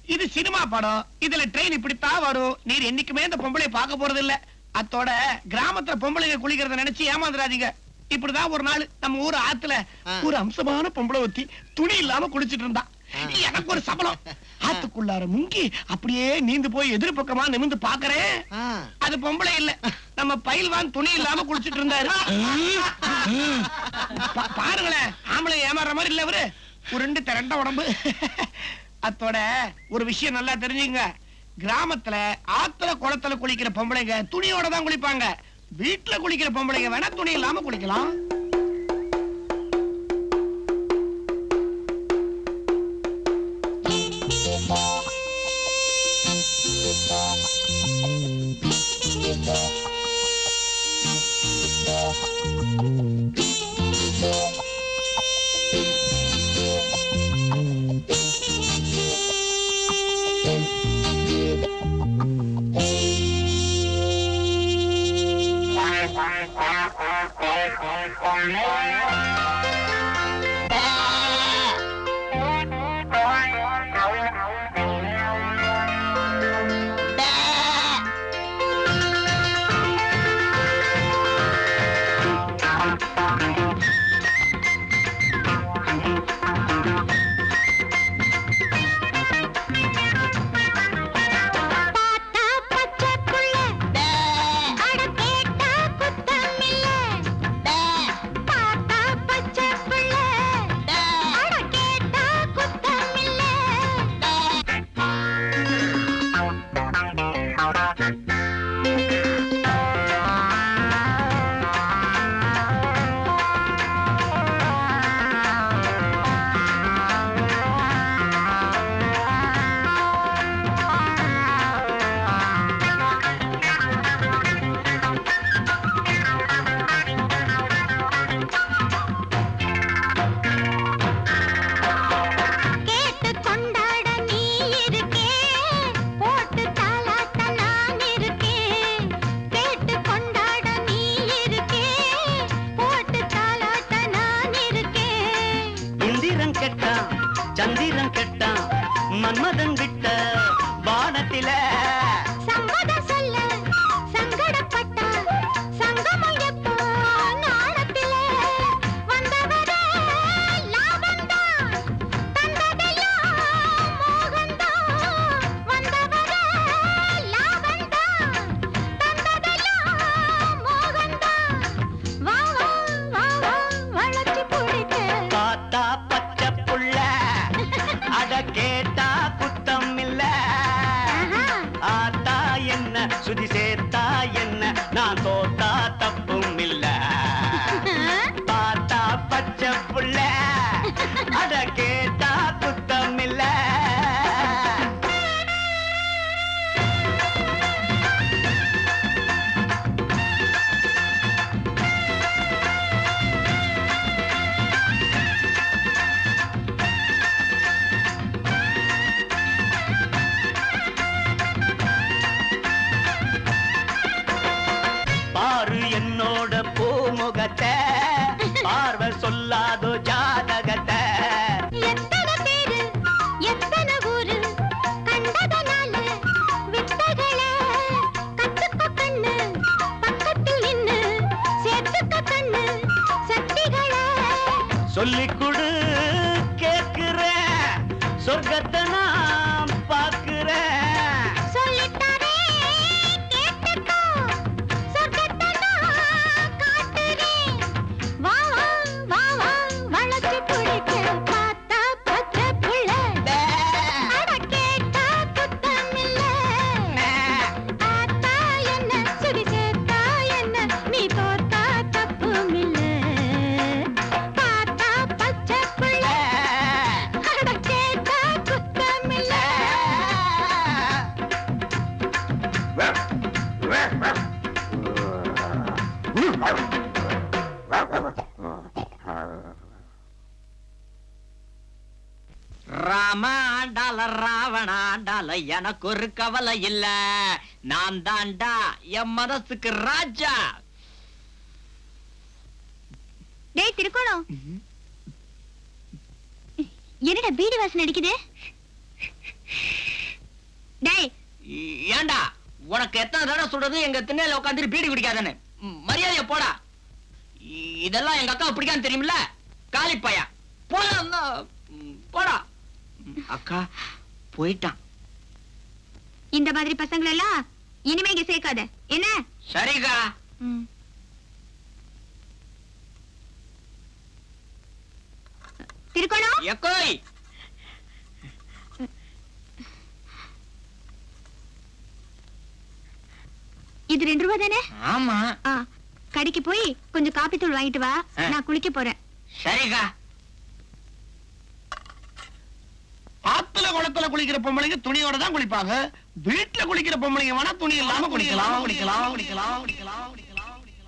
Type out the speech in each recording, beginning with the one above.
இது சினிமா படம் இதுல ட்ரெயின் இப்படித்தான் வரும் நீர் என்னைக்குமே இந்த பொம்பளை பார்க்க போறது இல்ல அத்தோட கிராமத்துல பொம்பளைங்க குளிக்கிறத நினைச்சு ஏமாந்துடாதீங்க இப்படிதான் ஒரு நாள் நம்ம ஊர் ஆத்துல ஆ. ஒரு அம்சமான பொம்பளை ஒத்தி துணி இல்லாம குளிச்சிட்டு இருந்தா எனக்கு ஒரு சபலம் ஆத்துக்குள்ளார முங்கி அப்படியே நீந்து போய் எதிர்பக்கமா நிமிந்து பாக்குறேன் ஆ. அது பொம்பளை இல்ல நம்ம பயில்வான் துணி இல்லாம குளிச்சிட்டு இருந்தாரு பா- பாருங்களேன் ஆம்பளை ஏமாறுற மாதிரி இல்ல அவரு உருண்டு திரண்ட உடம்பு அத்தோட ஒரு விஷயம் நல்லா தெரிஞ்சுங்க கிராமத்துல ஆத்துல குளத்துல குளிக்கிற பொம்பளைங்க துணியோட தான் குளிப்பாங்க வீட்டுல குளிக்கிற பொம்பளைங்க வேணா துணி இல்லாம குளிக்கலாம் பார்த்தா பச்சை புள்ள அட கேட்டா குத்தம் இல்ல பார்த்தா பச்சை புள்ள அட கேட்டா குத்தம் இல்ல கேட்டு கொண்டாட நீ இருக்கே போட்டு தாலாட்ட நான் இருக்கேன் கேட்டு கொண்டாட நீ இருக்கே போட்டு தாலாட்ட நான் இருக்கேன் இந்திரன் கெட்டான் சந்திரன் கெட்டான் மன்மதன் விட்ட வானத்தில சம்மதம் சொல்ல சங்கடப்பட்டா சங்கமம் எப்போ நாணத்திலே வந்தவரே லாபந்தான் தந்ததெல்லாம் மோகந்தான் வந்தவரே லாபந்தான் தந்ததெல்லாம் மோகந்தான் வா வா வா வா வளைச்சு பிடிக்க பார்த்தா பச்சை புள்ள அட கேட்டா குத்தம் இல்ல ஆஹா. ஆத்தா என்ன சுதி சேர்த்தா என்ன நான் தோத்தா தப்பும் இல்ல பார்த்தா பச்சை புள்ள அட கேட்டா குத்தம் இல்ல பாரு என்னோட பூமுகத்தை பார்வை சொல்லாதோ ஜாதகத்தை எத்தனை பேரு எத்தனை ஊரு கண்டதனால வித்தைகளை கத்துக்க கண்ணு பக்கத்தில் நின்னு சேர்த்துக்க கண்ணு சக்திகளை சொல்லிக் கொடு கேட்கிறேன் சொர்க்கத்தை நான் பார்க்கிறேன் சொல்லித்தாரே கேட்டுக்கோ சொர்க்கத்தை நான் காட்டுறேன் வா வா வா வா வளைச்சு பிடிக்க பார்த்தா பச்சை புள்ள அட கேட்டா குத்தம் இல்ல ஆத்தா என்ன சுடி சேர்த்தா என்ன நீ தோத்தா தப்பும் இல்ல பார்த்தா பச்சை புள்ள அட கேட்டா குத்தம் இல்ல ராம ஆண்டால ராவண ஆண்டால எனக்கு ஒரு கவலை இல்ல நான் தாண்டா என் மனசுக்கு ராஜா டேய் திருக்கோணம் என்னடா பீடி வாசனை அடிக்குது டேய் இ- ஏன்டா உனக்கு எத்தனை தடவை சொல்றது எங்க திண்ணையில உட்காந்துட்டு பீடி குடிக்காதன்னு ம், மரியாதைய போடா இ- இதெல்லாம் எங்க அக்கா பிடிக்கான்னு தெரியுமில்ல காலி பையா போடா அண்ணா. ம், போடா ம், அக்கா போயிட்டான் இந்த மாதிரி பசங்களை எல்லாம் இனிமே இங்க சேர்க்காத என்ன சரிக்கா திருக்கோணம் எக்கோய் இது ரெண்டு ரூபா தானே ஆமா ஆ, கடைக்கு போய் கொஞ்சம் காப்பி தூள் வாங்கிட்டு வா ஆ. நான் குளிக்க போறேன் சரிக்கா ஆத்துல குளத்துல குளிக்கிற பொம்பளைங்க துணியோட தான் குளிப்பாங்க வீட்டுல குளிக்கிற பொம்பளைங்க வேணா துணி இல்லாம குளிக்கலாம் குளிக்கலாம் குளிக்கலாம் குளிக்கலாம் குளிக்கலாம்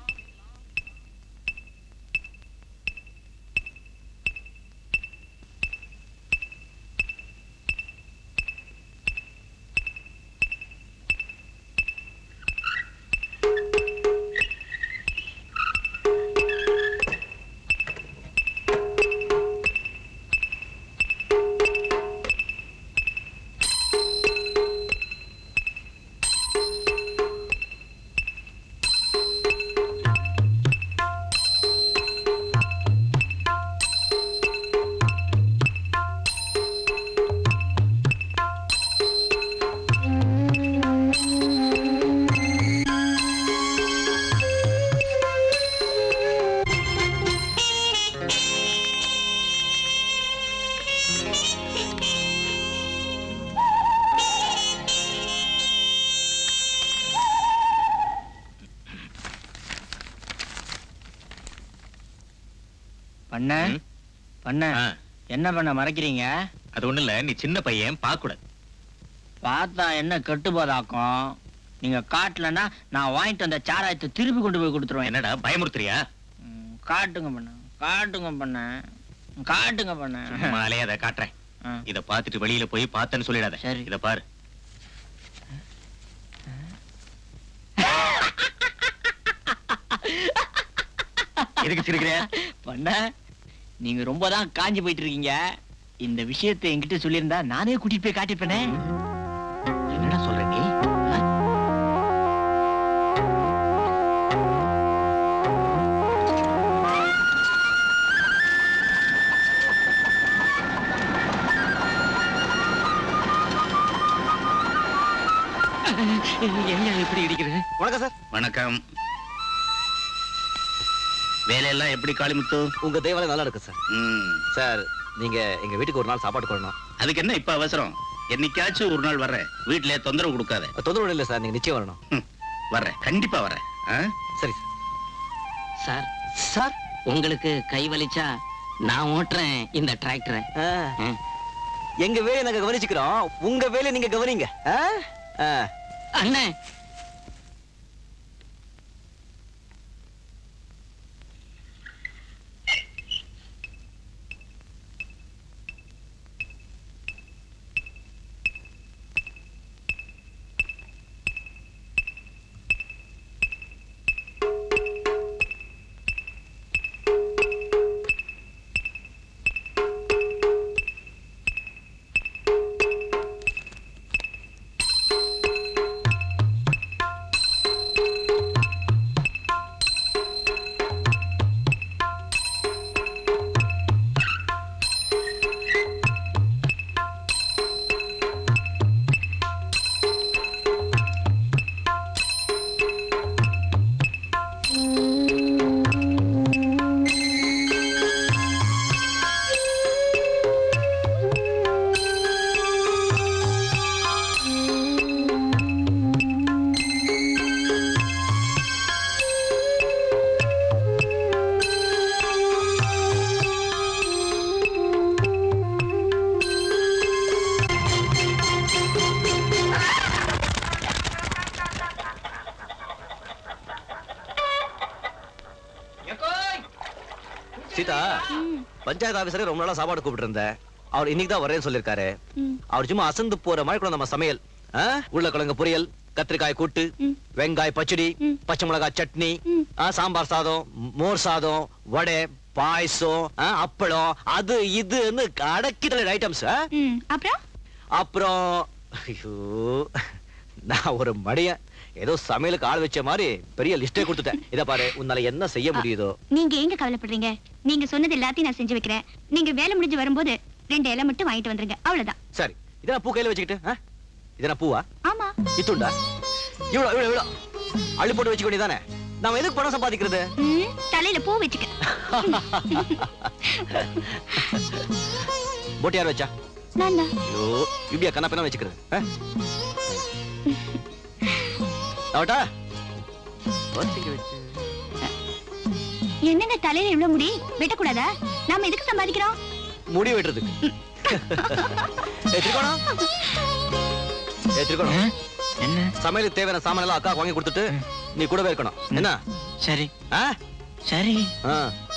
பண்ண ம்? பண்ண ஆ, என்ன பண்ண மறைக்கிறீங்க அது ஒண்ணு இல்ல நீ சின்ன பையன் பார்க்க கூடாது பார்த்தா என்ன கெட்டு போதாக்கும் நீங்க காட்டலன்னா நான் வாங்கிட்டு வந்த சாராயத்தை திருப்பி கொண்டு போய் கொடுத்துருவேன் என்னடா பயமுறுத்துறியா ம், காட்டுங்க பண்ண காட்டுங்க பண்ண காட்டுங்க பண்ண மாலையே அதை காட்டுறேன் ஆ. இத பாத்துட்டு வெளியில போய் பார்த்தேன்னு சொல்லிடாத சரி. இத பாரு எதுக்கு சிரிக்கிற பண்ண நீங்க ரொம்ப தான் காஞ்சி போயிட்டு இருக்கீங்க இந்த விஷயத்தை என்கிட்ட சொல்லியிருந்தா நானே கூட்டிட்டு போய் காட்டிருப்பேனே என்னடா சொல்ற நீ ஆ? என்ன இப்படி இடிக்கிறது வணக்கம் சார் வணக்கம் வேலையெல்லாம் எப்படி காளிமுத்து உங்க தெய்வாலயம் நல்லா இருக்கு சார் ம், சார் நீங்க எங்க வீட்டுக்கு ஒரு நாள் சாப்பாடு கொள்ளணும் அதுக்கு என்ன இப்ப அவசரம் என்னைக்காச்சும் ஒரு நாள் வர்றேன் வீட்டுல தொந்தரவு கொடுக்காத தொந்தரவு இல்லை சார் நீங்க நிச்சயம் வரணும் ம், வர்றேன் கண்டிப்பா வர்றேன் ஆ? சரி சார் சார் உங்களுக்கு கை வலிச்சா நான் ஓட்டுறேன் இந்த டிராக்டரை ஆ, எங்க வேலையை நாங்க கவனிச்சுக்கிறோம் உங்க வேலையை நீங்க கவனிங்க ஆ? ஆ. அண்ணே சீதா பஞ்சாயத்து ஆபீசரே ரொம்ப நாளா சாப்பாடு கூப்பிட்டு இருந்தேன் அவர் இன்னைக்கு தான் வரேன்னு சொல்லிருக்காரு அவர் சும்மா அசந்து போற மாதிரி கூட நம்ம சமையல் ஆ? உருளைக்கிழங்கு பொரியல் கத்திரிக்காய் கூட்டு வெங்காய பச்சடி பச்சை மிளகாய் சட்னி ஆ, சாம்பார் சாதம் மோர் சாதம் வடை பாயசம் ஆ, அப்பளம் அது இதுன்னு அடக்கிட்ட ஐட்டம்ஸ் ம், அப்புறம் அப்புறம் ஐயோ நான் ஒரு மடியன் ஏதோ சமையலுக்கு ஆள் வச்ச மாதிரி பெரிய லிஸ்டே கொடுத்துட்டேன் இத பாரு உன்னால என்ன செய்ய முடியுதோ நீங்க எங்க கவலைப்படுறீங்க நீங்க சொன்னது எல்லாத்தையும் நான் செஞ்சு வைக்கிறேன் நீங்க வேலை முடிஞ்சு வரும்போது ரெண்டு இலை மட்டும் வாங்கிட்டு வந்துருங்க அவ்வளவுதான் சரி இத நான் பூ கையில வச்சுக்கிட்டு ஆ? இத நான் பூவா ஆமா இத்துண்டா இவ்வளோ இவ்வளோ இவ்வளோ அள்ளி போட்டு வச்சுக்க வேண்டியதானே நாம எதுக்கு பணம் சம்பாதிக்கிறது ம், தலையில பூ வச்சுக்க போட்டு யார் வச்சா நான் தான் ஐயோ இப்படியா கண்ணா பின்னா வச்சுக்கிறது ஆ? ஆவட்டா வச்சுக்க வச்சு என்னங்க தலையில இவ்வளவு முடி வெட்டக்கூடாதா நாம எதுக்கு சம்பாதிக்கிறோம் முடி வெட்டுறதுக்கு ஏய், திரிகோணம் ஏய், திரிகோணம் என்ன சமையலுக்கு தேவையான சாமான் எல்லாம் அக்கா வாங்கி கொடுத்துட்டு நீ கூடவே இருக்கணும் என்ன சரி ஆ? சரி ஆ.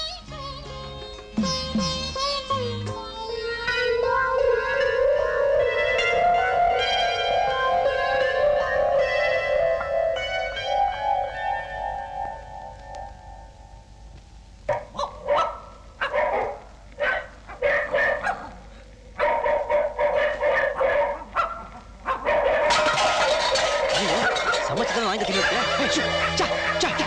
ஐயோ, சமைச்சுதான் வாங்கி தின்னுட்டு ஏய், ஷு, சா, சா, சா.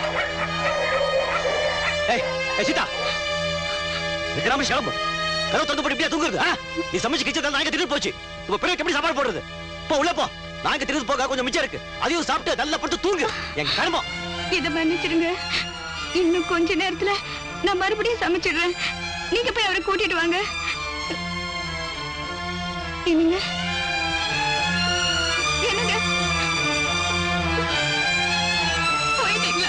ஏய், ஏய், சீதா விக்ராம கிளம்பு கதவு திறந்து போட்டு இப்படியா தூங்குறது ஆ? நீ சமைச்சு கிச்சன் நாங்க தின்னு போச்சு இப்ப பிறகு எப்படி சாப்பாடு போடுறது போ உள்ள போ நாங்க தின்னு போக கொஞ்சம் மிச்சம் இருக்கு அதையும் சாப்பிட்டு நல்லா படுத்து தூங்கு என் கர்மம் இத மன்னிச்சிடுங்க இன்னும் கொஞ்ச நேரத்துல நான் மறுபடியும் சமைச்சிடுறேன் நீங்க போய் அவரை கூட்டிட்டு வாங்க என்னங்க என்னங்க போயிட்டீங்களா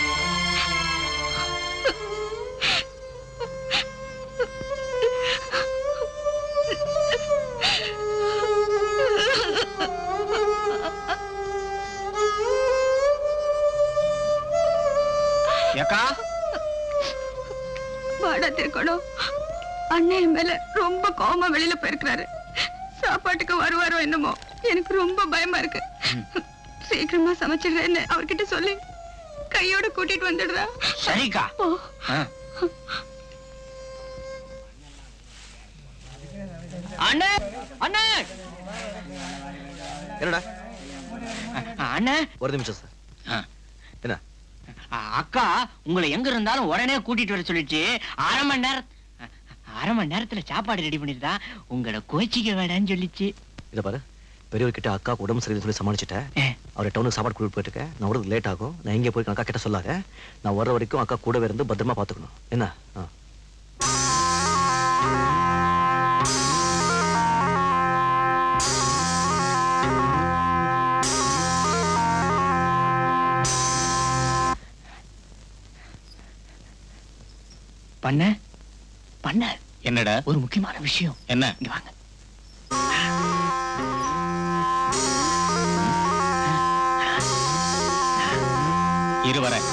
ஏக்கா வாடா திருக்கணும் அண்ணன் என் மேல ரொம்ப கோவமா வெளியில போயிருக்கிறாரு சாப்பாட்டுக்கு வருவாரோ என்னமோ எனக்கு ரொம்ப பயமா இருக்கு சீக்கிரமா சமைச்சிடுறேன்னு அவர்கிட்ட சொல்லி கையோட கூட்டிட்டு வந்துடுறா சரிக்கா ஓ ஆ. அண்ணே அண்ணே என்னடா அண்ணே ஒரு நிமிஷம் சார் ஆ. என்ன அக்கா உங்களை எங்க இருந்தாலும் உடனே கூட்டிட்டு வர சொல்லிச்சு அரை மணி நேரம் அரை மணி நேரத்துல சாப்பாடு ரெடி பண்ணிருந்தா உங்களை கோச்சிக்க வேடான்னு சொல்லிச்சு இத பாரு பெரியவர்கிட்ட அக்காவுக்கு உடம்பு சரியில்லை சொல்லி சமாளிச்சுட்டேன் ஏ. அவரை டவுனுக்கு சாப்பாடு கொடுத்து போயிட்டு இருக்கேன் நான் வரது லேட் ஆகும் நான் எங்கே போய் அக்கா கிட்ட சொல்லாத நான் வர்ற வரைக்கும் அக்கா கூடவே இருந்து பத்திரமா பார்த்துக்கணும் என்ன ஆ. பண்ண பண்ண என்னடா ஒரு முக்கியமான விஷயம் என்ன இங்க வாங்க இரு வரேன்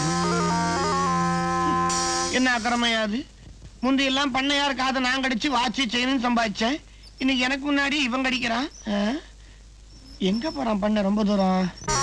என்ன அக்கிரமையா அது முந்தையெல்லாம் பண்ணையார் காதை நான் கடிச்சு வாட்சி செயினும் சம்பாதிச்சேன் இன்னைக்கு எனக்கு முன்னாடி இவன் கடிக்கிறான் ஆ? எங்க போறான் பண்ண ரொம்ப தூரம்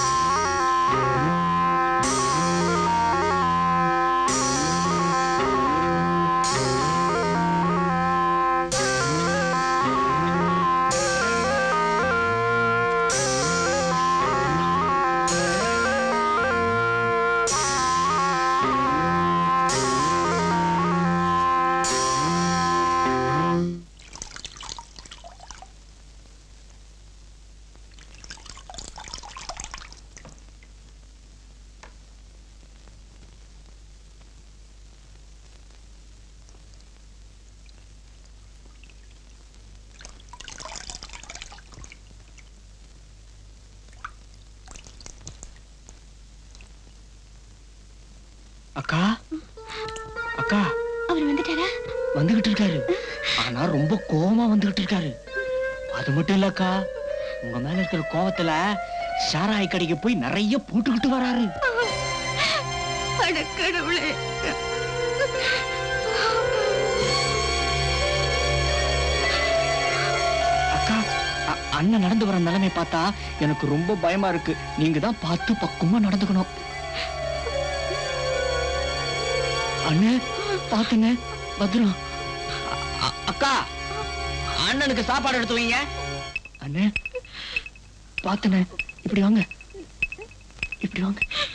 அக்கா அக்கா அவர் வந்துட்டாரா வந்துகிட்டு இருக்காரு ஆனா ரொம்ப கோவமா வந்துகிட்டு இருக்காரு அது மட்டும் இல்லக்கா உங்க மேல இருக்கிற கோவத்துல சாராய் கடைக்கு போய் நிறைய போட்டுக்கிட்டு வராரு அடக்கடவுளே அக்கா அ- அண்ணன் நடந்து வர நிலைமை பார்த்தா எனக்கு ரொம்ப பயமா இருக்கு நீங்க தான் பார்த்து பக்குவமா நடந்துக்கணும் அண்ணே பாத்துங்க பத்திரம் அ- அ- அக்கா அண்ணனுக்கு சாப்பாடு எடுத்து வைங்க அண்ணே பார்த்தனே இப்படி வாங்க இப்படி வாங்க